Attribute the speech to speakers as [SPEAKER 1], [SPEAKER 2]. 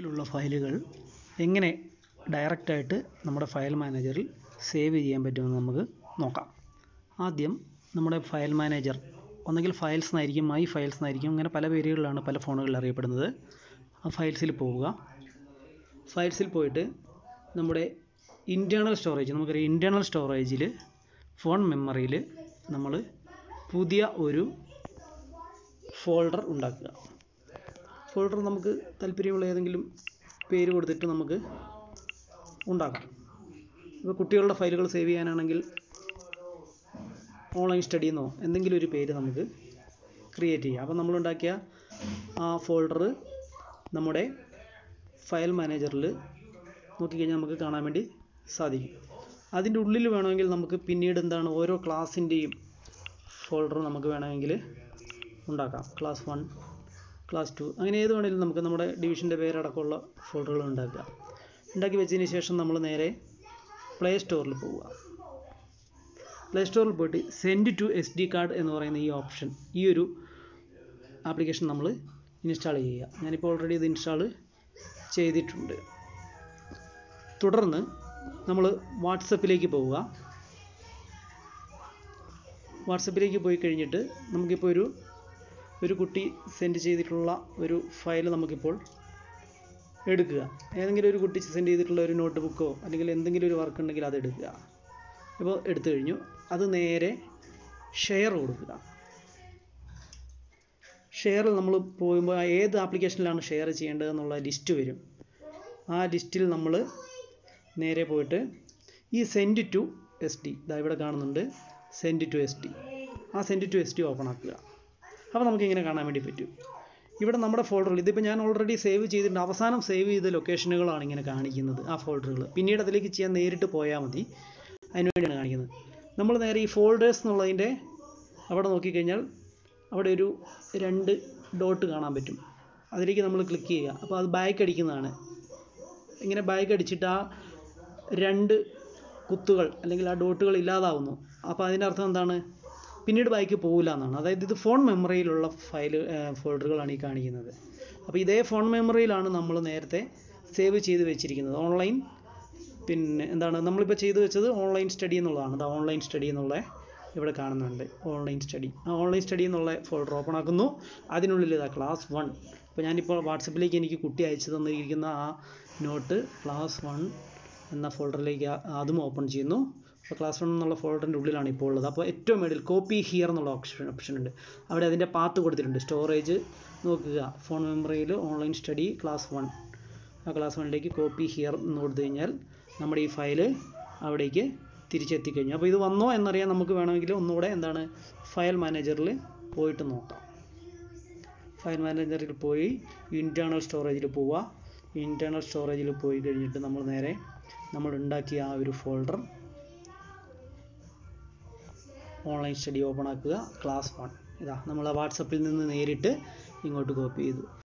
[SPEAKER 1] ലുള്ള ഫയലുകൾ എങ്ങനെ ഡയറക്റ്റായിട്ട് നമ്മുടെ ഫയൽ മാനേജറിൽ സേവ് ചെയ്യാൻ പറ്റുമെന്ന് നമുക്ക് നോക്കാം ആദ്യം നമ്മുടെ ഫയൽ മാനേജർ ഒന്നുകിൽ ഫയൽസ് എന്നായിരിക്കും മൈ ഫയൽസ് എന്നായിരിക്കും അങ്ങനെ പല പേരുകളിലാണ് പല ഫോണുകളിൽ അറിയപ്പെടുന്നത് ആ ഫയൽസിൽ പോവുക ഫയൽസിൽ പോയിട്ട് നമ്മുടെ ഇൻറ്റേർണൽ സ്റ്റോറേജ് നമുക്കറിയാം ഇൻറ്റേർണൽ സ്റ്റോറേജിൽ ഫോൺ മെമ്മറിയിൽ നമ്മൾ പുതിയ ഒരു ഫോൾഡർ ഉണ്ടാക്കുക ഫോൾഡർ നമുക്ക് താല്പര്യമുള്ള ഏതെങ്കിലും പേര് കൊടുത്തിട്ട് നമുക്ക് ഉണ്ടാക്കാം ഇപ്പോൾ കുട്ടികളുടെ ഫയലുകൾ സേവ് ചെയ്യാനാണെങ്കിൽ ഓൺലൈൻ സ്റ്റഡി എന്നോ എന്തെങ്കിലും ഒരു പേര് നമുക്ക് ക്രിയേറ്റ് ചെയ്യാം അപ്പോൾ നമ്മളുണ്ടാക്കിയ ആ ഫോൾഡർ നമ്മുടെ ഫയൽ മാനേജറിൽ നോക്കിക്കഴിഞ്ഞാൽ നമുക്ക് കാണാൻ വേണ്ടി സാധിക്കും അതിൻ്റെ ഉള്ളിൽ വേണമെങ്കിൽ നമുക്ക് പിന്നീട് എന്താണ് ഓരോ ക്ലാസ്സിൻ്റെയും ഫോൾഡർ നമുക്ക് വേണമെങ്കിൽ ഉണ്ടാക്കാം ക്ലാസ് വൺ ക്ലാസ് ടു അങ്ങനെ ഏത് വേണമെങ്കിലും നമുക്ക് നമ്മുടെ ഡിവിഷൻ്റെ പേരടക്കമുള്ള ഫോൾഡറുകൾ ഉണ്ടാക്കുക ഉണ്ടാക്കി വെച്ചതിന് ശേഷം നമ്മൾ നേരെ പ്ലേ സ്റ്റോറിൽ പോവുക പ്ലേ സ്റ്റോറിൽ പോയിട്ട് send to S D card എന്ന് പറയുന്ന ഈ ഓപ്ഷൻ ഈ ഒരു ആപ്ലിക്കേഷൻ നമ്മൾ ഇൻസ്റ്റാൾ ചെയ്യുക ഞാനിപ്പോൾ ഓൾറെഡി ഇത് ഇൻസ്റ്റാൾ ചെയ്തിട്ടുണ്ട് തുടർന്ന് നമ്മൾ വാട്സപ്പിലേക്ക് പോവുക വാട്സപ്പിലേക്ക് പോയി കഴിഞ്ഞിട്ട് നമുക്കിപ്പോൾ ഒരു ഒരു കുട്ടി സെൻഡ് ചെയ്തിട്ടുള്ള ഒരു ഫയൽ നമുക്കിപ്പോൾ എടുക്കുക ഏതെങ്കിലും ഒരു കുട്ടി സെൻഡ് ചെയ്തിട്ടുള്ള ഒരു നോട്ട് ബുക്കോ അല്ലെങ്കിൽ എന്തെങ്കിലും ഒരു വർക്ക് ഉണ്ടെങ്കിൽ അത് എടുക്കുക ഇപ്പോൾ എടുത്തു കഴിഞ്ഞു അത് നേരെ ഷെയർ കൊടുക്കുക ഷെയറിൽ നമ്മൾ പോകുമ്പോൾ ഏത് ആപ്ലിക്കേഷനിലാണ് ഷെയർ ചെയ്യേണ്ടത് എന്നുള്ള ലിസ്റ്റ് വരും ആ ലിസ്റ്റിൽ നമ്മൾ നേരെ പോയിട്ട് ഈ സെൻഡ് ടു എസ് ഡി ഇതാ ഇവിടെ കാണുന്നുണ്ട് സെൻഡ് ടു എസ് ഡി ആ send to S D open ആക്കുക അപ്പോൾ നമുക്ക് ഇങ്ങനെ കാണാൻ വേണ്ടി പറ്റും ഇവിടെ നമ്മുടെ ഫോൾഡറിൽ ഇതിപ്പോൾ ഞാൻ ഓൾറെഡി സേവ് ചെയ്തിട്ടുണ്ട് അവസാനം സേവ് ചെയ്ത ലൊക്കേഷനുകളാണ് ഇങ്ങനെ കാണിക്കുന്നത് ആ ഫോൾഡറുകൾ പിന്നീട് അതിലേക്ക് ചെയ്യാൻ നേരിട്ട് പോയാൽ മതി അതിനുവേണ്ടിയാണ് കാണിക്കുന്നത് നമ്മൾ നേരെ ഈ ഫോൾഡേഴ്സ് എന്നുള്ളതിൻ്റെ അവിടെ നോക്കിക്കഴിഞ്ഞാൽ അവിടെ ഒരു രണ്ട് ഡോട്ട് കാണാൻ പറ്റും അതിലേക്ക് നമ്മൾ ക്ലിക്ക് ചെയ്യുക അപ്പോൾ അത് ബാക്ക് അടിക്കുന്നതാണ് ഇങ്ങനെ ബാക്ക് അടിച്ചിട്ട് ആ രണ്ട് കുത്തുകൾ അല്ലെങ്കിൽ ആ ഡോട്ടുകൾ ഇല്ലാതാവുന്നു അപ്പോൾ അതിൻ്റെ അർത്ഥം എന്താണ് പിന്നീട് ബാക്ക് പോകില്ല എന്നാണ് അതായത് ഇത് ഫോൺ മെമ്മറിയിലുള്ള ഫയൽ ഫോൾഡറുകളാണ് ഈ കാണിക്കുന്നത് അപ്പോൾ ഇതേ ഫോൺ മെമ്മറിയിലാണ് നമ്മൾ നേരത്തെ സേവ് ചെയ്ത് വെച്ചിരിക്കുന്നത് ഓൺലൈൻ പിന്നെ എന്താണ് നമ്മളിപ്പോൾ ചെയ്തു വെച്ചത് ഓൺലൈൻ സ്റ്റഡി എന്നുള്ളതാണ് അത് ഓൺലൈൻ സ്റ്റഡി എന്നുള്ള ഇവിടെ കാണുന്നുണ്ട് ഓൺലൈൻ സ്റ്റഡി ആ ഓൺലൈൻ സ്റ്റഡി എന്നുള്ള ഫോൾഡർ ഓപ്പൺ ആക്കുന്നു അതിനുള്ളിൽ ഇതാ ക്ലാസ് വൺ ഇപ്പോൾ ഞാനിപ്പോൾ വാട്സപ്പിലേക്ക് എനിക്ക് കുട്ടി അയച്ചു തന്നിരിക്കുന്ന ആ നോട്ട് ക്ലാസ് വൺ എന്ന ഫോൾഡറിലേക്ക് അതും ഓപ്പൺ ചെയ്യുന്നു അപ്പോൾ ക്ലാസ് വൺ എന്നുള്ള ഫോൾഡറിൻ്റെ ഉള്ളിലാണ് ഇപ്പോൾ ഉള്ളത് അപ്പോൾ ഏറ്റവും മേളിൽ കോപ്പി ഹിയർ എന്നുള്ള ഓപ്ഷൻ ഓപ്ഷൻ ഉണ്ട് അവിടെ അതിൻ്റെ പാത്ത് കൊടുത്തിട്ടുണ്ട് സ്റ്റോറേജ് നോക്കുക ഫോൺ മെമ്മറിയിൽ ഓൺലൈൻ സ്റ്റഡി ക്ലാസ് വൺ ആ ക്ലാസ് വണ്ണിലേക്ക് കോപ്പി ഹിയർ എന്ന് കൊടുത്തു കഴിഞ്ഞാൽ നമ്മുടെ ഈ ഫയൽ അവിടേക്ക് തിരിച്ചെത്തിക്കഴിഞ്ഞു അപ്പോൾ ഇത് വന്നോ എന്നറിയാൻ നമുക്ക് വേണമെങ്കിൽ ഒന്നുകൂടെ എന്താണ് ഫയൽ മാനേജറിൽ പോയിട്ട് നോക്കാം ഫയൽ മാനേജറിൽ പോയി ഇൻറ്റേർണൽ സ്റ്റോറേജിൽ പോവുക ഇൻറ്റേർണൽ സ്റ്റോറേജിൽ പോയി കഴിഞ്ഞിട്ട് നമ്മൾ നേരെ നമ്മൾ ഉണ്ടാക്കിയ ആ ഒരു ഫോൾഡർ ഓൺലൈൻ സ്റ്റഡി ഓപ്പൺ ആക്കുക ക്ലാസ് വൺ ഇതാ നമ്മൾ വാട്സപ്പിൽ നിന്ന് നേരിട്ട് ഇങ്ങോട്ട് കോപ്പി ചെയ്തു